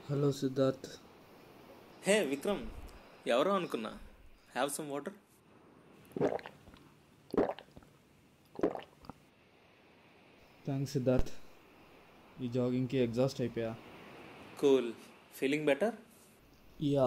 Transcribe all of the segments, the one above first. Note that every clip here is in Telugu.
హలో సిద్ధార్థ్ హే విక్రమ్ ఎవరో అనుకున్నా have some water thanks Siddharth ఈ జాగింగ్కి ఎగ్జాస్ట్ అయిపోయా cool feeling better yeah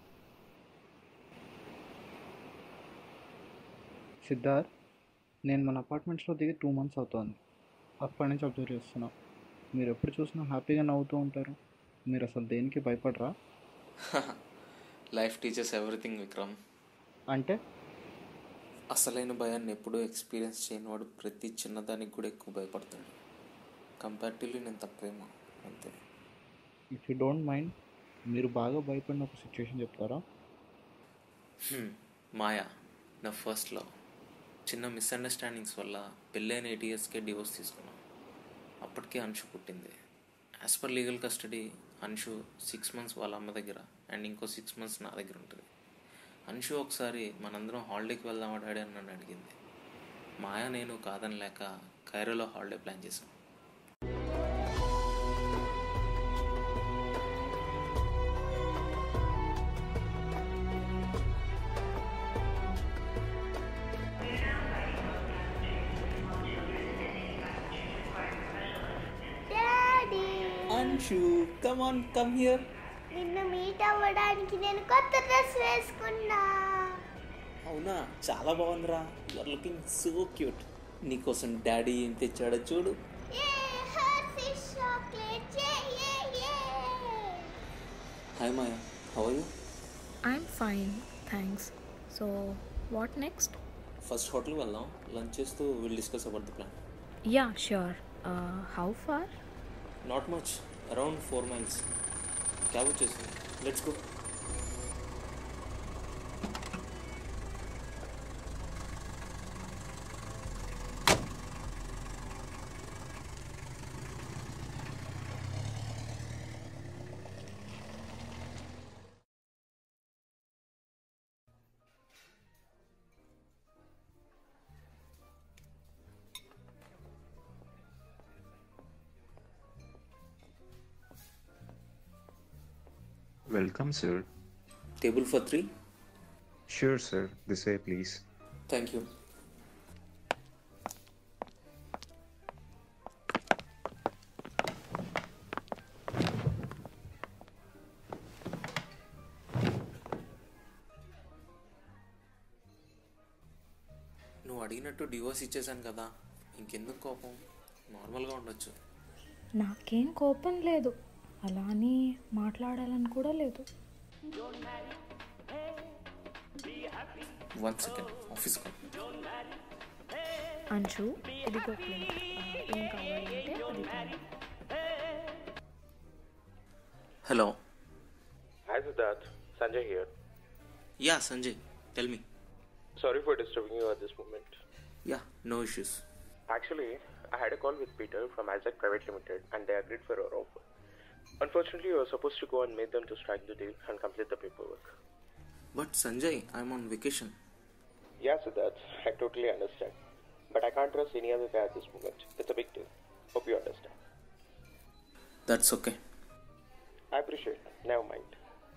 Siddharth నేను మన అపార్ట్మెంట్స్లో దిగి టూ మంత్స్ అవుతోంది అప్పటి నుంచి అబ్జర్వ్ చేస్తున్నా మీరు ఎప్పుడు చూసినా హ్యాపీగా నవ్వుతూ ఉంటారు మీరు అసలు దేనికి భయపడరా లైఫ్ టీచర్స్ ఎవ్రీథింగ్ విక్రమ్ అంటే అసలైన భయాన్ని ఎప్పుడూ ఎక్స్పీరియన్స్ చేయనివాడు ప్రతి చిన్నదానికి కూడా ఎక్కువ భయపడతాడు కంపారిటివ్లీ నేను తక్కువేమో అంతే ఇఫ్ యూ డోంట్ మైండ్ మీరు బాగా భయపడిన ఒక సిచ్యువేషన్ చెప్తారా హ్మ్, మాయా నా ఫస్ట్ లవ్ చిన్న మిస్అండర్స్టాండింగ్స్ వల్ల పెళ్ళైన ఎయిట్ ఇయర్స్కే డివోర్స్ తీసుకున్నాం అప్పటికే అంశు పుట్టింది as per legal custody Anshu six months వాళ్ళ అమ్మ దగ్గర అండ్ ఇంకో సిక్స్ మంత్స్ నా దగ్గర ఉంటుంది అంశు ఒకసారి మనందరం హాలిడేకి వెళ్దామా డాడీ అని నన్ను అడిగింది మాయా నేను కాదని లేక కైరోలో హాలిడే ప్లాన్ చేశాం daddy Anshu come on come here నిన్ను మీట్ అవ్వడానికి నేను కొత్త డ్రెస్ వేసుకున్నా అవునా చాలా బాగుందిరా యూఆర్ లుకింగ్ సో క్యూట్ నీకోసం డాడీ ఏం తెచ్చాడో చూడు ఏ హర్షీస్ చాక్లెట్ ఏ ఏ ఏ hi Maya how you I'm fine, thanks. So, what next? First hotel వెళ్దాం లంచ్ చేస్తూ will discuss about the plan Yeah, sure. Uh, how far? Not much around four miles cab వచ్చేసింది let's go Welcome, sir. Table for three Sure, sir. This way, please. Thank you నువ్వు అడిగినట్టు డివోర్స్ ఇచ్చేసాను కదా ఇంకెందుకు కోపం నార్మల్గా ఉండొచ్చు నాకేం కోపం లేదు అలా అని మాట్లాడాలని కూడా లేదు వన్ సెకండ్ ఆఫీస్కి అంశు ఇదిగో ప్లేట్ ఏం కావాలంటే అది తిను. Hello Hi Siddharth, Sanjay here. Yeah Sanjay tell me Sorry for disturbing you at this moment. Yeah no issues Actually, I had a call with Peter from Isaac Private Limited and they agreed for our offer. Unfortunately, you were supposed to go and meet them to strike the deal and complete the paperwork. But Sanjay I'm on vacation Yeah, Siddharth, I totally understand. But I can't trust any other guy at this moment. It's a big deal. Hope you understand. That's okay I appreciate it. Never mind.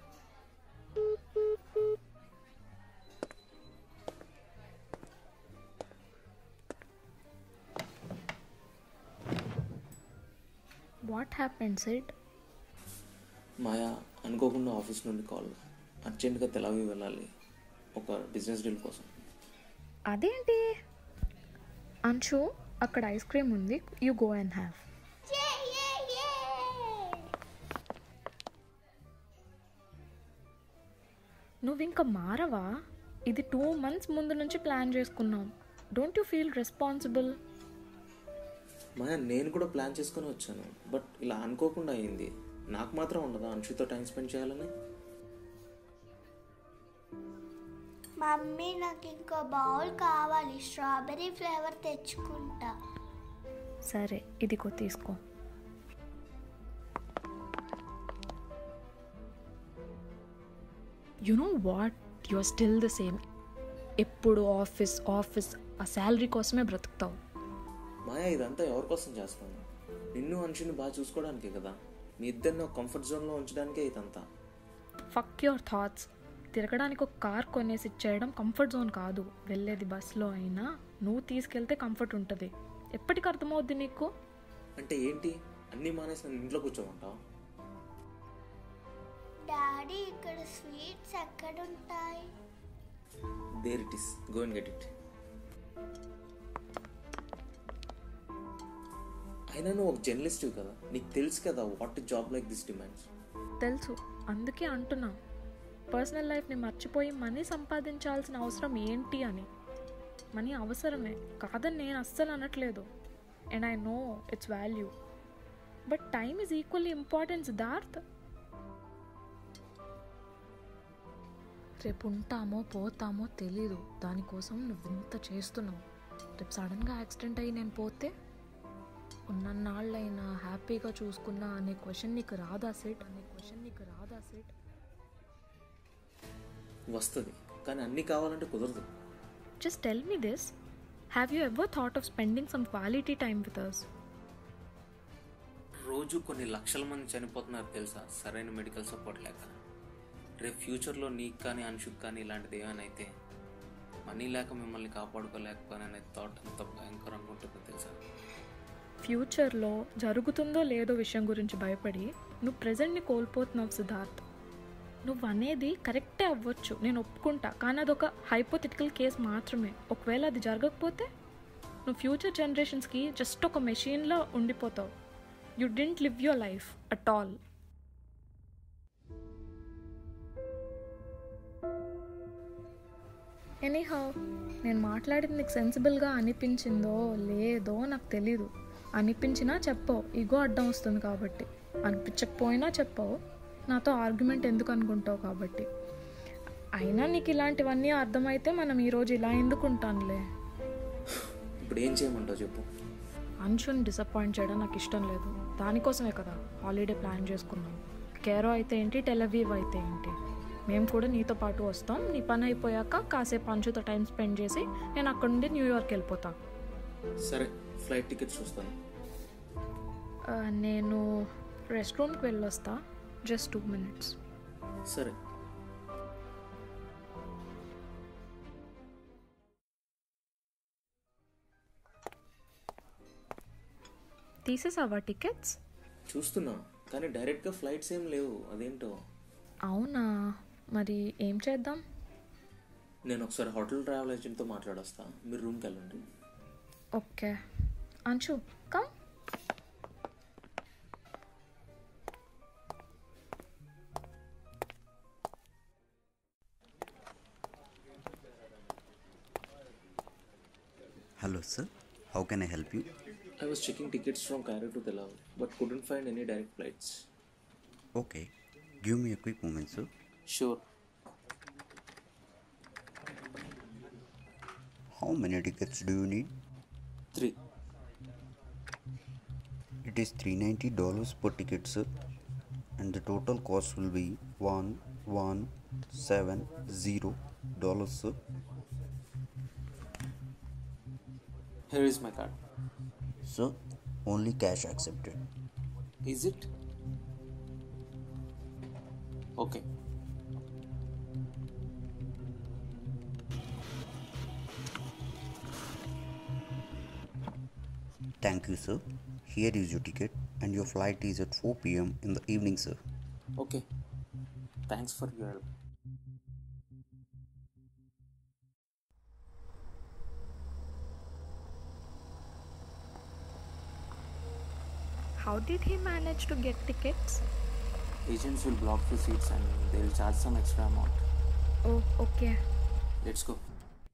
What happened Sid Maya అనుకోకుండా ఆఫీస్ నుండి కాల్ అర్జెంట్గా తెలవి వెళ్ళాలి ఒక బిజినెస్ డీల్ కోసం అదేంటి అంశు అక్కడ ఐస్ క్రీమ్ ఉంది you go and have a A a నువ్వు ఇంకా మారవా ఇది టూ మంత్స్ ముందు నుంచి ప్లాన్ చేసుకున్నాం don't you feel responsible Maya నేను కూడా ప్లాన్ చేసుకొని వచ్చాను బట్ ఇలా అనుకోకుండా అయింది నాకు మాత్రం ఉండదా అంశుతో టైం స్పెండ్ చేయాలని మమ్మీ నాకు ఇంకో బౌల్ కావాలి స్ట్రాబెర్రీ ఫ్లేవర్ తెచ్చుకుంటా సరే ఇదిగో తీసుకో you know what you are still the same ఎప్పుడు ఆఫీస్ ఆఫీస్ ఆ శాలరీ కోసమే బ్రతుకుతావు మాయా ఇదంతా ఎవరి కోసం చేస్తాను నిన్ను అంశుని బాగా చూసుకోవడానికే కదా మీ ఇద్దరిని ఒక కంఫర్ట్ జోన్లో ఉంచడానికే ఇదంతా ఫక్ యువర్ థాట్స్ తిరగడానికి ఒక కార్ కొనేసి ఇచ్చేయడం కంఫర్ట్ జోన్ కాదు వెళ్ళేది బస్సులో అయినా నువ్వు తీసుకెళ్తే కంఫర్ట్ ఉంటుంది ఎప్పటికి అర్థమవుద్ది నీకు అంటే ఏంటి అన్నీ మానేసి నన్ను ఇంట్లో కూర్చోమంటావు డాడీ ఇక్కడ స్వీట్స్ ఎక్కడుంటాయి there it is go and get it అయినా నువ్వు ఒక జర్నలిస్ట్ కదా నీకు తెలుసు కదా what job like this demands తెలుసు అందుకే అంటున్నా పర్సనల్ లైఫ్ని మర్చిపోయి మనీ సంపాదించాల్సిన అవసరం ఏంటి అని మనీ అవసరమే కాదని నేను అస్సలు అనట్లేదు and I know its value but time is equally important Siddharth రేపు ఉంటామో పోతామో తెలీదు దానికోసం నువ్వు ఇంత చేస్తున్నావు రేపు సడన్గా యాక్సిడెంట్ అయ్యి నేను పోతే ఉన్నన్నాళ్ళైనా హ్యాపీగా చూసుకున్నా అనే క్వశ్చన్ నీకు రాదా సెట్ అనే క్వశ్చన్ నీకు రాదా సెట్ వస్తుంది కానీ అన్నీ కావాలంటే కుదరదు just tell me this have you ever thought of spending some quality time with us రోజు కొన్ని లక్షల మంది చనిపోతున్నారు తెలుసా సరైన మెడికల్ సపోర్ట్ లేక రేపు ఫ్యూచర్లో నీకు కానీ అన్షుక్ కానీ ఇలాంటిది ఏమైనా అయితే మనీ లేక మిమ్మల్ని కాపాడుకోలేకపోయినా అనే థాట్ ఎంత భయంకరంగా ఉంటుందో తెలుసా ఫ్యూచర్లో జరుగుతుందో లేదో విషయం గురించి భయపడి నువ్వు ప్రజెంట్ని కోల్పోతున్నావు సిద్ధార్థ్ నువ్వు అనేది కరెక్టే అవ్వచ్చు నేను ఒప్పుకుంటా కానీ అదొక హైపోథెటికల్ కేస్ మాత్రమే ఒకవేళ అది జరగకపోతే నువ్వు ఫ్యూచర్ జనరేషన్స్కి జస్ట్ ఒక మెషిన్లో ఉండిపోతావు you didn't live your life at all anyhow నేను మాట్లాడింది నీకు సెన్సిబుల్గా అనిపించిందో లేదో నాకు తెలీదు అనిపించినా చెప్పవు ఇగో అడ్డం వస్తుంది కాబట్టి అనిపించకపోయినా చెప్పవు నాతో ఆర్గ్యుమెంట్ ఎందుకు అనుకుంటావు కాబట్టి అయినా నీకు ఇలాంటివన్నీ అర్థమైతే మనం ఈరోజు ఇలా ఎందుకు ఉంటానులే ఇప్పుడు ఏం చేయమంటావు చెప్పు అంశుని డిసప్పాయింట్ చేయడం నాకు ఇష్టం లేదు దానికోసమే కదా హాలిడే ప్లాన్ చేసుకున్నాం కేరో అయితే ఏంటి టెలవీవ్ అయితే ఏంటి మేము కూడా నీతో పాటు వస్తాం నీ పని అయిపోయాక కాసేపు అంచుతో టైం స్పెండ్ చేసి నేను అక్కడ నుండి న్యూయార్క్ వెళ్ళిపోతా సరే ఫ్లైట్ టికెట్స్ చూస్తాను ఆ, నేను రెస్ట్ రూమ్కి వెళ్ళొస్తా జస్ట్ టూ మినిట్స్ సరే తీసేసావా టికెట్స్ చూస్తున్నా కానీ డైరెక్ట్గా ఫ్లైట్స్ ఏం లేవు అదేంటో అవునా మరి ఏం చేద్దాం నేను ఒకసారి హోటల్ ట్రావెల్ ఏజెంట్తో మాట్లాడొస్తా మీరు రూమ్కి వెళ్ళండి okay Anshu come Hello, sir. How can I help you? I was checking tickets from Cairo to Tel Aviv, but couldn't find any direct flights. Okay. Give me a quick moment, sir. Sure. How many tickets do you need? Three. It is $390 per ticket, sir. And the total cost will be one one seven zero dollars, sir. Here is my card. Sir, only cash accepted. Is it? Okay. Thank you, sir. Here is your ticket, and your flight is at 4 pm in the evening, sir. Okay. Thanks for your help. How did he manage to get tickets? Agents will block the seats and they'll charge some extra amount. Oh, okay. Let's go.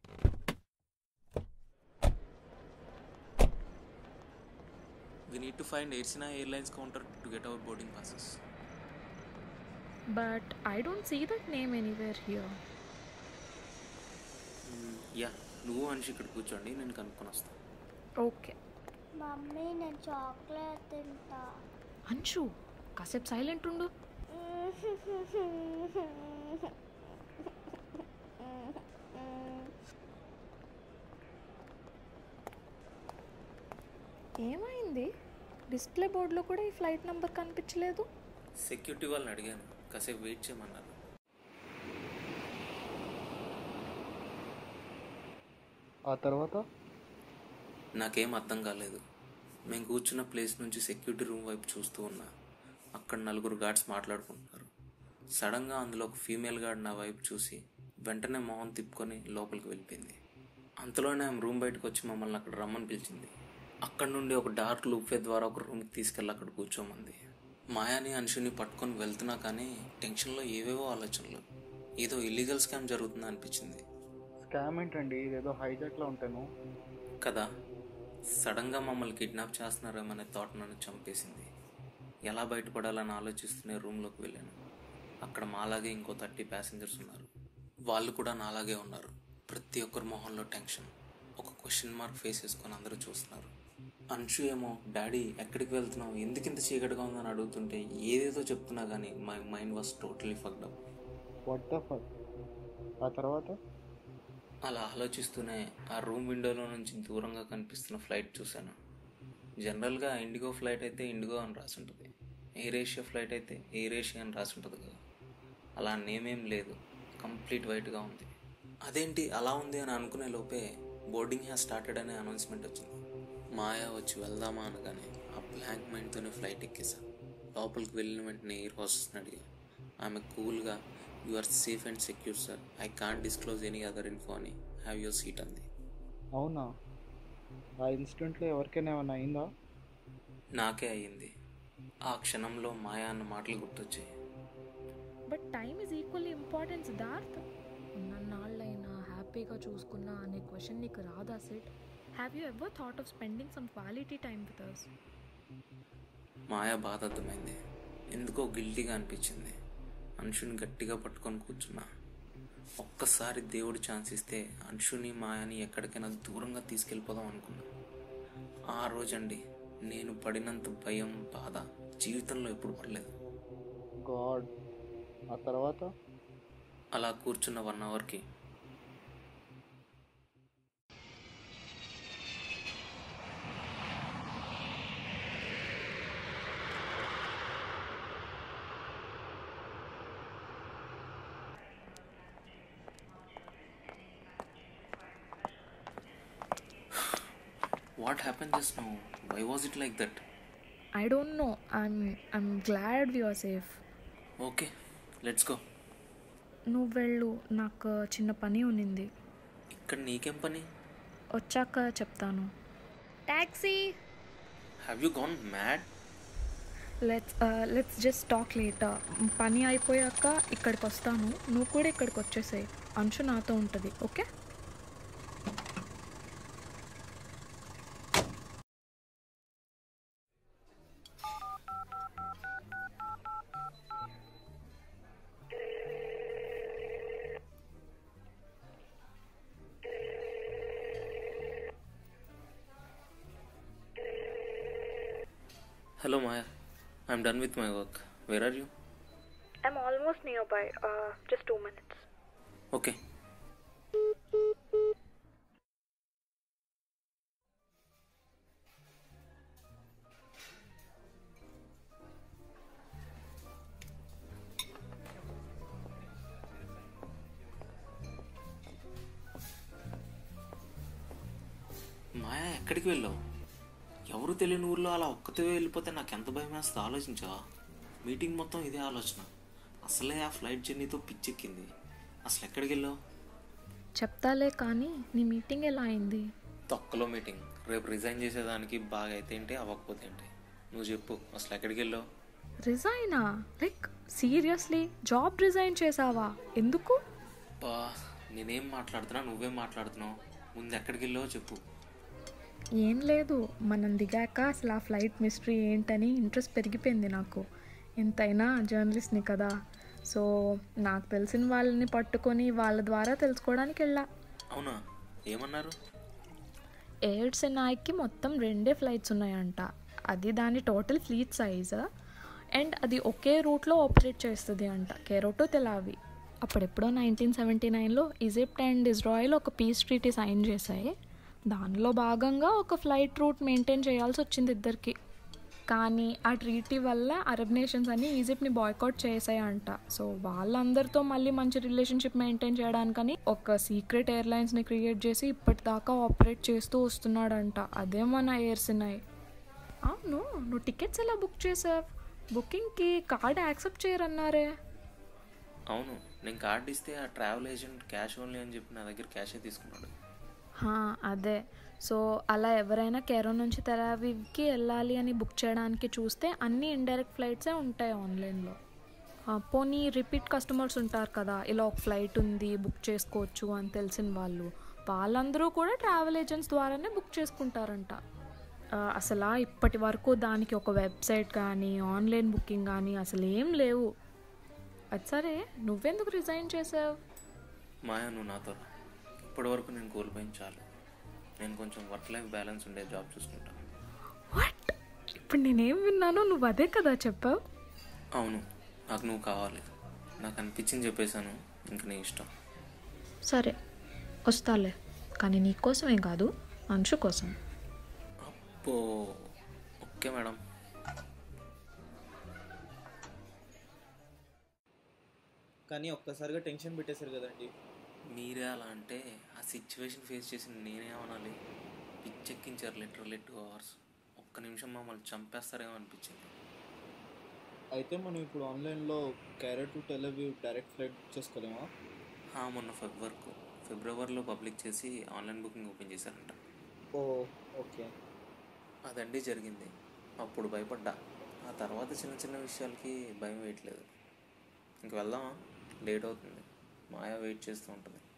We need to find Airsina Airlines counter to get our boarding passes. But I don't see that name anywhere here. Yeah నువ్వు మనిషి ఇక్కడ కూర్చోండి నేను కనుక్కొని వస్తాను ఓకే మమ్మీ నేను చాక్లెట్ తింటా అంశు కాసేపు సైలెంట్ ఉండు ఏమైంది డిస్ప్లే బోర్డులో కూడా ఈ ఫ్లైట్ నెంబర్ కనిపించలేదు సెక్యూరిటీ వాళ్ళని అడిగాను కాసేపు వెయిట్ చేయమన్నారు ఆ తర్వాత నాకేం అర్థం కాలేదు మేము కూర్చున్న ప్లేస్ నుంచి సెక్యూరిటీ రూమ్ వైపు చూస్తూ ఉన్నా అక్కడ నలుగురు గార్డ్స్ మాట్లాడుకుంటున్నారు సడన్గా అందులో ఒక ఫీమేల్ గార్డ్ నా వైపు చూసి వెంటనే మొహం తిప్పుకొని లోపలికి వెళ్ళిపోయింది అంతలోనే ఆమె రూమ్ బయటకు వచ్చి మమ్మల్ని అక్కడ రమ్మని పిలిచింది అక్కడ నుండి ఒక డార్క్ లూప్వే ద్వారా ఒక రూమ్కి తీసుకెళ్ళి అక్కడ కూర్చోమంది మాయాని అనుషుని పట్టుకొని వెళ్తున్నా కానీ టెన్షన్లో ఏవేవో ఆలోచనలు ఏదో ఇల్లీగల్ స్కామ్ జరుగుతుందా అనిపించింది స్కామ్ ఏంటండి ఇదేదో హైజాక్లో ఉంటాను కదా సడన్గా మమ్మల్ని కిడ్నాప్ చేస్తున్నారేమనే థాట్ నన్ను చంపేసింది ఎలా బయటపడాలని ఆలోచిస్తూనే రూమ్లోకి వెళ్ళాను అక్కడ మాలాగే ఇంకో థర్టీ ప్యాసింజర్స్ ఉన్నారు వాళ్ళు కూడా నాలాగే ఉన్నారు ప్రతి ఒక్కరి మొహంలో టెన్షన్ ఒక క్వశ్చన్ మార్క్ ఫేస్ వేసుకొని అందరూ చూస్తున్నారు అంశు ఏమో డాడీ ఎక్కడికి వెళ్తున్నావు ఎందుకు ఇంత చీకటిగా ఉందని అడుగుతుంటే ఏదేదో చెప్తున్నా కానీ my mind was totally fucked up what the fuck ఆ తర్వాత అలా ఆలోచిస్తూనే ఆ రూమ్ విండోలో నుంచి దూరంగా కనిపిస్తున్న ఫ్లైట్ చూశాను జనరల్గా ఇండిగో ఫ్లైట్ అయితే ఇండిగో అని రాసి ఉంటుంది ఎయిర్ ఏషియా ఫ్లైట్ అయితే ఎయిర్ ఏషియా అని రాసి ఉంటుంది కదా అలా నేమేం లేదు కంప్లీట్ వైట్గా ఉంది అదేంటి అలా ఉంది అని అనుకునే లోపే బోర్డింగ్ హ్యాస్ స్టార్టెడ్ అనే అనౌన్స్మెంట్ వచ్చింది మాయా వచ్చి వెళ్దామా అనగానే ఆ బ్లాంక్ మైండ్తోనే ఫ్లైట్ ఎక్కేసా లోపలికి వెళ్ళిన వెంటనే ఎయిర్ హోస్టెస్ని అడిగా ఆమె కూల్గా you are safe and secure sir I can't disclose any other info అని హ్యావ్ యువర్ సీట్ అంది అవునా ఆ ఇన్సిడెంట్లో ఎవరికైనా ఏమైనా అయిందా నాకే అయ్యింది ఆ క్షణంలో మాయా అన్న మాటలు గుర్తొచ్చాయి but time is equally important Siddharth నన్నాళ్ళైనా హ్యాపీగా చూసుకున్నా అనే క్వశ్చన్ నీకు రాదా Sid have you ever thought of spending some quality time with us Maya బాధ అర్థమైంది ఎందుకో గిల్టీగా అనిపించింది అంశుని గట్టిగా పట్టుకొని కూర్చున్నా ఒక్కసారి దేవుడు ఛాన్స్ ఇస్తే అంశుని మాయాని ఎక్కడికైనా దూరంగా తీసుకెళ్ళిపోదాం అనుకున్నా ఆ రోజండి నేను పడినంత భయం బాధ జీవితంలో ఎప్పుడు పడలేదు గాడ్ ఆ తర్వాత అలా కూర్చున్న వన్ అవర్కి what happen just no why was it like that I don't know I'm I'm glad you are safe okay let's go నువ్వు వెళ్ళు నాకు చిన్న పని ఉన్నింది ఇక్కడ నీకేం పని వచ్చాక చెప్తాను taxi have you gone mad let's let's just talk later పని అయిపోయాక ఇక్కడికి వస్తాను నువ్వు కూడా ఇక్కడికి వచ్చేసేయి అంశు నాతో ఉంటుంది okay hello Maya I'm done with my work where are you I'm almost nearby just two minutes okay Maya ఎక్కడికి వెళ్ళావు ఎవరు తెలియని ఊర్లో అలా ఒక్కతే వెళ్ళిపోతే నాకు ఎంత భయం వేస్తుందో ఆలోచించావా మీటింగ్ మొత్తం ఇదే ఆలోచన అసలే ఆ ఫ్లైట్ జర్నీతో పిచ్చెక్కింది అసలు ఎక్కడికి వెళ్ళావు చెప్తాలే కానీ నీ మీటింగ్ ఎలా అయింది తొక్కలో మీటింగ్ రేపు రిజైన్ చేసేదానికి బాగా అయితే ఏంటి అవ్వకపోతే ఏంటి నువ్వు చెప్పు అసలు ఎక్కడికి వెళ్ళావు రిజైనా లైక్ సీరియస్లీ జాబ్ రిజైన్ చేసావా ఎందుకు బా నేనేం మాట్లాడుతున్నా నువ్వేం మాట్లాడుతున్నావు ముందు ఎక్కడికి వెళ్ళావో చెప్పు ఏం లేదు మనం దిగాక అసలు ఆ ఫ్లైట్ మిస్టరీ ఏంటని ఇంట్రెస్ట్ పెరిగిపోయింది నాకు ఎంతైనా జర్నలిస్ట్ని కదా సో నాకు తెలిసిన వాళ్ళని పట్టుకొని వాళ్ళ ద్వారా తెలుసుకోవడానికి వెళ్ళా అవునా ఏమన్నారు ఎయిర్ సెనాయికి మొత్తం రెండే ఫ్లైట్స్ ఉన్నాయంట అది దాని టోటల్ ఫ్లీట్ సైజ్ అండ్ అది ఒకే రూట్లో ఆపరేట్ చేస్తుంది అంట కేరో టు తెలావి అప్పుడెప్పుడో నైన్టీన్ సెవెంటీ నైన్లో ఈజిప్ట్ అండ్ ఇజ్రాయిల్ ఒక పీస్ ట్రీటీ సైన్ చేశాయి దానిలో భాగంగా ఒక ఫ్లైట్ రూట్ మెయింటైన్ చేయాల్సి వచ్చింది ఇద్దరికి కానీ ఆ ట్రీటీ వల్ల అరబ్ నేషన్స్ అన్ని ఈజిప్ట్ని బాయ్కాట్ చేసాయంట సో వాళ్ళందరితో మళ్ళీ మంచి రిలేషన్షిప్ మెయింటైన్ చేయడానికని ఒక సీక్రెట్ ఎయిర్లైన్స్ని క్రియేట్ చేసి ఇప్పటిదాకా ఆపరేట్ చేస్తూ వస్తున్నాడంట అదే మన ఎయిర్సినాయి అవును నువ్వు టికెట్స్ ఎలా బుక్ చేసావు బుకింగ్కి కార్డ్ యాక్సెప్ట్ చేయరన్నారే అవును నేను కార్డు ఇస్తే ఆ ట్రావెల్ ఏజెంట్ క్యాష్ ఓన్లీ అని చెప్పి నా దగ్గర క్యాషే తీసుకున్నాడు హా, అదే సో అలా ఎవరైనా కెరో నుంచి తెరావివ్కి వెళ్ళాలి అని బుక్ చేయడానికి చూస్తే అన్ని ఇండైరెక్ట్ ఫ్లైట్సే ఉంటాయి ఆన్లైన్లో ఆ, పోనీ రిపీట్ కస్టమర్స్ ఉంటారు కదా ఇలా ఒక ఫ్లైట్ ఉంది బుక్ చేసుకోవచ్చు అని తెలిసిన వాళ్ళు వాళ్ళందరూ కూడా ట్రావెల్ ఏజెంట్స్ ద్వారానే బుక్ చేసుకుంటారంట ఆ, అసలు ఇప్పటి వరకు దానికి ఒక వెబ్సైట్ కానీ ఆన్లైన్ బుకింగ్ కానీ అసలు ఏం లేవు అది సరే నువ్వెందుకు రిజైన్ చేసావు మాయా నువ్వు నాతో రా. ఇప్పటి వరకు నేను కోల్పోయింది చాలు నేను కొంచెం వర్క్ లైఫ్ బ్యాలెన్స్ ఉండే జాబ్ చూసుకుంటాను వాట్ ఇప్పుడు నేనేం విన్నానో నువ్వు అదే కదా చెప్పావు అవును నాకు నువ్వు కావాలి నాకు అనిపించింది చెప్పేశాను ఇంక నీ ఇష్టం సరే వస్తాలే కానీ నీ కోసమేం కాదు అంశు కోసం అప్పో ఓకే మేడం కానీ ఒక్కసారిగా టెన్షన్ పెట్టేశారు కదండి మీరే అలా అంటే ఆ సిచ్యువేషన్ ఫేస్ చేసి నేనేమనాలి పిచ్చెక్కించారు లిటరల్లీ టూ అవర్స్ ఒక్క నిమిషం మమ్మల్ని చంపేస్తారేమో అనిపించింది అయితే మనం ఇప్పుడు ఆన్లైన్లో Cairo to Tel Aviv direct flight book చేసుకోలేమా ఆ, మొన్న ఫెబ్ వరకు ఫిబ్రవరిలో పబ్లిక్ చేసి ఆన్లైన్ బుకింగ్ ఓపెన్ చేశారంట ఓ ఓకే అదండి జరిగింది అప్పుడు భయపడ్డా ఆ తర్వాత చిన్న చిన్న విషయాలకి భయం వేయట్లేదు ఇంక వెళ్దామా లేట్ అవుతుంది మాయా వెయిట్ చేస్తూ ఉంటుంది